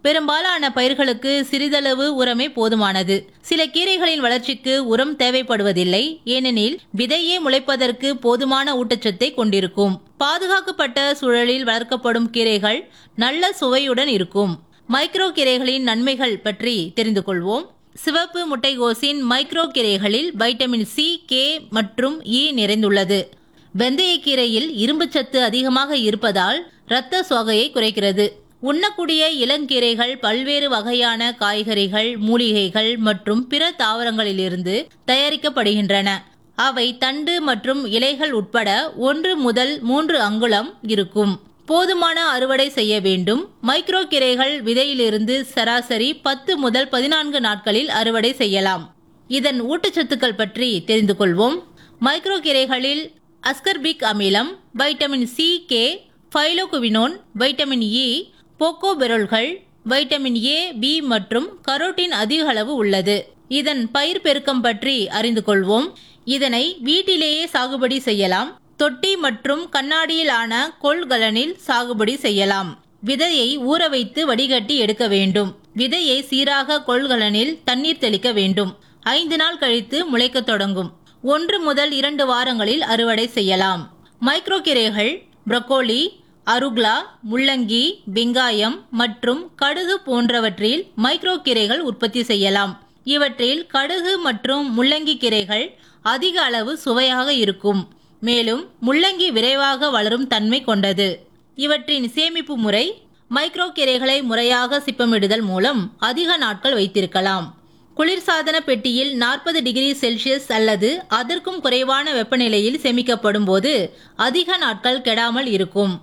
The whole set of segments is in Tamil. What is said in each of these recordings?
பெரும்பாலான பயிர்களுக்கு சிறிதளவு உரமே போதுமானது சில கீரைகளின் வளர்ச்சிக்கு உரம் தேவைப்படுவதில்லை ஏனெனில் விதையே முளைப்பதற்கு போதுமான ஊட்டச்சத்தை கொண்டிருக்கும் பாதுகாக்கப்பட்ட சூழலில் வளர்க்கப்படும் கீரைகள் நல்ல சுவையுடன் இருக்கும் மைக்ரோ கீரைகளின் நன்மைகள் பற்றி தெரிந்து கொள்வோம் சிவப்பு முட்டைகோஸின் மைக்ரோ கீரைகளில் வைட்டமின் சி கே மற்றும் இ நிறைந்துள்ளது வெந்தயக்கீரையில் இரும்புச்சத்து அதிகமாக இருப்பதால் இரத்த சோகையை குறைக்கிறது உண்ணக்கூடிய இளங்கீரைகள் பல்வேறு வகையான காய்கறிகள் மூலிகைகள் மற்றும் பிற தாவரங்களிலிருந்து தயாரிக்கப்படுகின்றன அவை தண்டு மற்றும் இலைகள் உட்பட ஒன்று முதல் மூன்று அங்குலம் இருக்கும் போதுமான அறுவடை செய்ய வேண்டும் மைக்ரோ கீரைகள் விதையிலிருந்து சராசரி பத்து முதல் பதினான்கு நாட்களில் அறுவடை செய்யலாம் இதன் ஊட்டச்சத்துக்கள் பற்றி தெரிந்து கொள்வோம் மைக்ரோ கீரைகளில் அஸ்கர்பிக் அமிலம் vitamin C K phylloquinone vitamin E போக்கோபெரோல்கள் வைட்டமின் ஏ பி மற்றும் கரோட்டின் அதிக அளவு உள்ளது இதன் பயிர் பெருக்கம் பற்றி அறிந்து கொள்வோம் இதனை வீட்டிலேயே சாகுபடி செய்யலாம் தொட்டி மற்றும் கண்ணாடியில் ஆன கொள்கலனில் சாகுபடி செய்யலாம் விதையை ஊற வைத்து வடிகட்டி எடுக்க வேண்டும் விதையை சீராக கொள்கலனில் தண்ணீர் தெளிக்க வேண்டும் ஐந்து நாள் கழித்து முளைக்கத் தொடங்கும் ஒன்று முதல் இரண்டு வாரங்களில் அறுவடை செய்யலாம் மைக்ரோ கீரைகள் புரோக்கோலி அருக்லா முள்ளங்கி வெங்காயம் மற்றும் கடுகு போன்றவற்றில் மைக்ரோ கீரைகள் உற்பத்தி செய்யலாம் இவற்றில் கடுகு மற்றும் முள்ளங்கி கீரைகள் அதிக அளவு சுவையாக இருக்கும் மேலும் முள்ளங்கி விரைவாக வளரும் தன்மை கொண்டது இவற்றின் சேமிப்பு முறை மைக்ரோ கீரைகளை முறையாக சிப்பமிடுதல் மூலம் அதிக நாட்கள் வைத்திருக்கலாம் குளிர்சாதன பெட்டியில் நாற்பது டிகிரி செல்சியஸ் அல்லது அதற்கும் குறைவான வெப்பநிலையில் சேமிக்கப்படும் போது அதிக நாட்கள் கெடாமல் இருக்கும்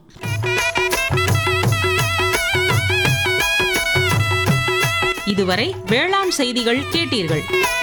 இதுவரை வேளாண் செய்திகள் கேட்டீர்கள்